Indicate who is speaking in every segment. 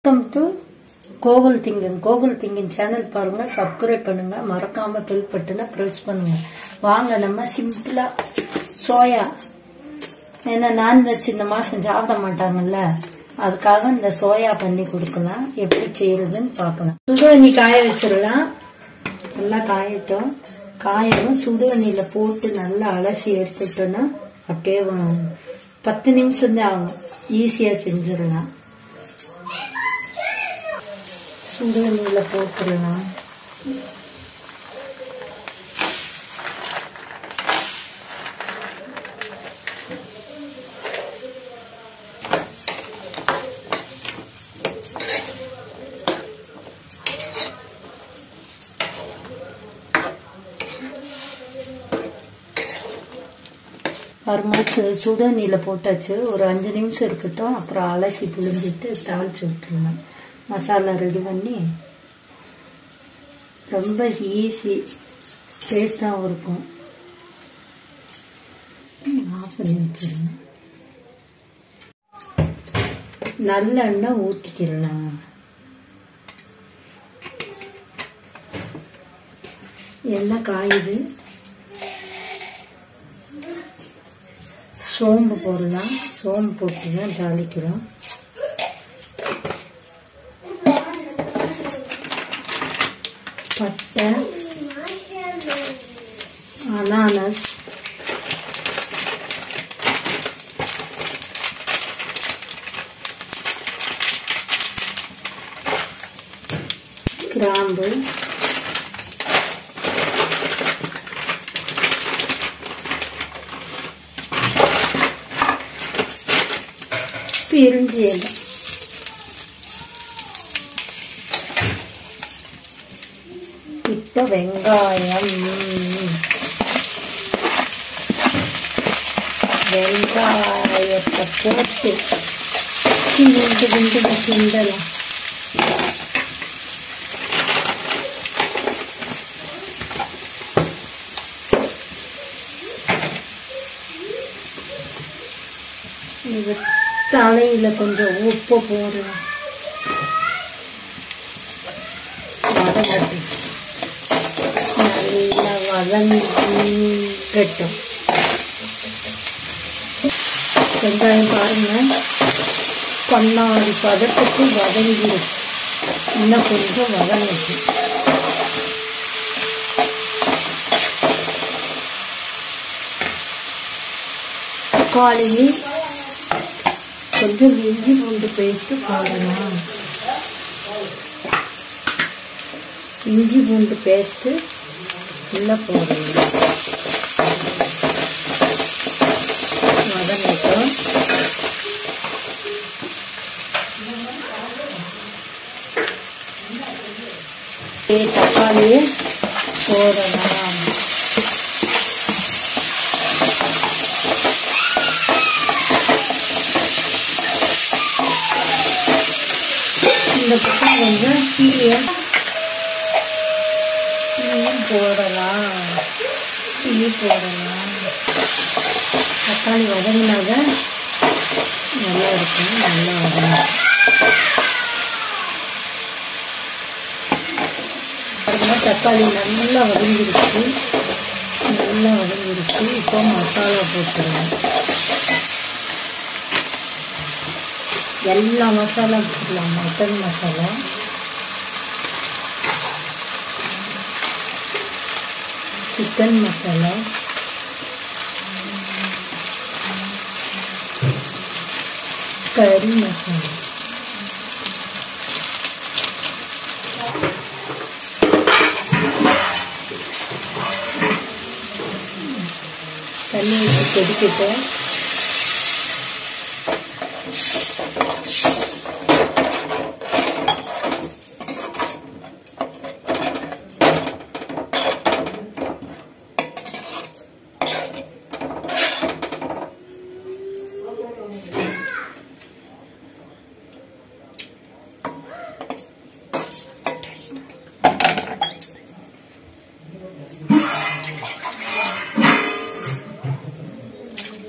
Speaker 1: welcome to Gokul திங்கன் கோகுல் திங்கன் channel பாருங்க சப்ஸ்கிரைப் பண்ணுங்க மறக்காம பெல் பட்டனை ப்ரெஸ் பண்ணுங்க வாங்க நம்ம சிம்பிளா சோயா ஏன்னா நான்வெஜ் இந்த மாசம் சாப்பிட மாட்டாங்கல்ல அதுக்காக இந்த சோயா பண்ணி கொடுக்கலாம் எப்படி செய்யறதுன்னு பார்க்கலாம் சுடுதண்ணி காய வச்சிடலாம் நல்லா காயட்டும் காயவும் சுடுதண்ணியில போட்டு நல்லா அலசி எடுத்துட்டோன்னா அப்படியே வ- பத்து நிமிஷம் தான் ஆகும் ஈஸியா செஞ்சிடலாம் சுடுதண்ணியில போட்டுடலாம் மறுமாச்சு சுடுதண்ணியில் போட்டாச்சு ஒரு அஞ்சு நிமிஷம் இருக்கட்டும் அப்புறம் அலசி புழிஞ்சிட்டு தாளிச்சு விட்டுருணும் மசாலா ரெடி பண்ணி ரொம்ப ஈஸி டேஸ்டாகவும் இருக்கும் ஆஃப் பண்ணி வச்சிடணும் நல்லெண்ணெய் ஊற்றிக்கிடலாம் எண்ணெய் காயுது சோம்பு போடலாம் சோம்பு போட்டு தான் தாளிக்கிறோம் பட்டை அனானஸ் கிராம்பு பிரிஞ்சு இலை இப்போ வெங்காயம் வெங்காயத்தை போட்டு கிண்டு கிண்டு கிண்டலாம் இது தலையில கொஞ்சம் உப்பு போடலாம் வதங்கட்டும் நல்லா வதங்கட்டும் வெங்காயம் பாருங்க கண்ணாடி பதத்துக்கு வதங்கிடுச்சு இன்னும் கொஞ்சம் வதங்கிச்சு தக்காளி கொஞ்சம் இஞ்சி பூண்டு பேஸ்ட் போடலாம் இஞ்சி பூண்டு பேஸ்ட்டு உள்ள போடணும் வதங்கட்டும் அப்படியே தக்காளியை போடலாம் இந்த பக்கம் கொஞ்சம் டீயை டீயும் போடலாம் டீ போடலாம் தக்காளி வதங்கினாக நல்லா இருக்கும் நல்லா வதங்கும் பாருங்க தக்காளி நல்லா வதங்கிருச்சு நல்லா வதங்கிருச்சு இப்போ மசாலா போட்டுருவேன் எல்லா மசாலா போடலாம் மட்டன் மசாலா சிக்கன் மசாலா கறி மசாலா தண்ணி ஊற்றி கொதிக்கட்டும்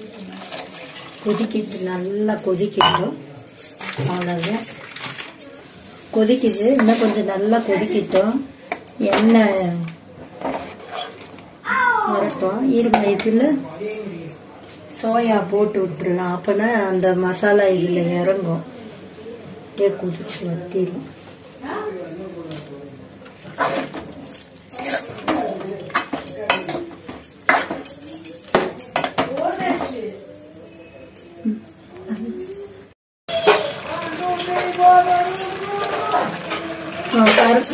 Speaker 1: கொதிக்கிட்டு நல்லா கொதிக்கட்டும் அவ்வளோதான் கொதிக்குது இன்னும் கொஞ்சம் நல்லா கொதிக்கிட்டோம் எண்ணெய் வரட்டும் இருந்த இதில் சோயா போட்டு விட்டுறலாம் அப்போனா அந்த மசாலா இதில் இறங்கும் அப்படியே குதிச்சு வத்திடும் ஆ, பாருங்க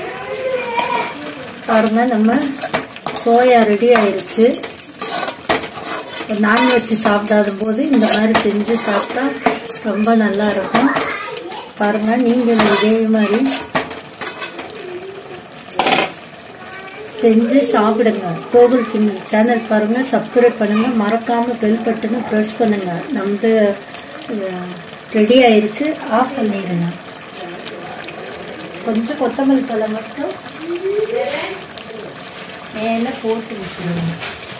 Speaker 1: பாருங்க நம்ம சோயா ரெடி ஆயிருச்சு நான்வெஜ் சாப்பிடாத போது இந்த மாதிரி செஞ்சு சாப்பிட்டா ரொம்ப நல்லா இருக்கும் பாருங்க நீங்கள் இதே மாதிரி செஞ்சு சாப்பிடுங்க கோகுல் திங் சேனல் பாருங்க சப்ஸ்கிரைப் பண்ணுங்க மறக்காம பெல் பட்டனை ப்ரெஸ் பண்ணுங்க நமது ரெடி ஆயிருச்சு ஆஃப் பண்ணிடுங்க கொஞ்சம் கொத்தமல்லி தழை மட்டும் மேலே போட்டு விட்டுருங்க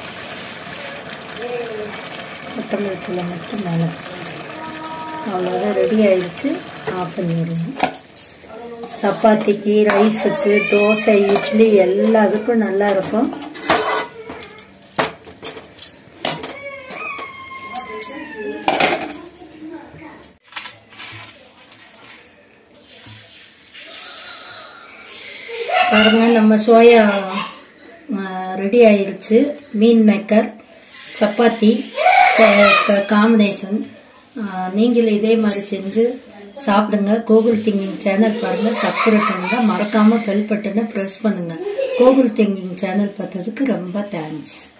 Speaker 1: கொத்தமல்லி தழை மட்டும் மேலே அவ்வளோதான் ரெடி ஆயிடுச்சு ஆஃப் பண்ணிடுங்க சப்பாத்திக்கு ரைஸுக்கு தோசை இட்லி எல்லாத்துக்கும் நல்லா இருக்கும் பாருங்க நம்ம சோயா ரெடி ஆயிருச்சு மீன் மேக்கர் சப்பாத்தி காம்பினேஷன் நீங்கள் இதே மாதிரி செஞ்சு சாப்பிடுங்க கோகுல் திங்கிங் சேனல் பாருங்க சப்ஸ்கிரைப் பண்ணுங்க மறக்காம பெல் பட்டனை ப்ரெஸ் பண்ணுங்க கோகுல் திங்கிங் சேனல் பார்த்ததுக்கு ரொம்ப தேங்க்ஸ்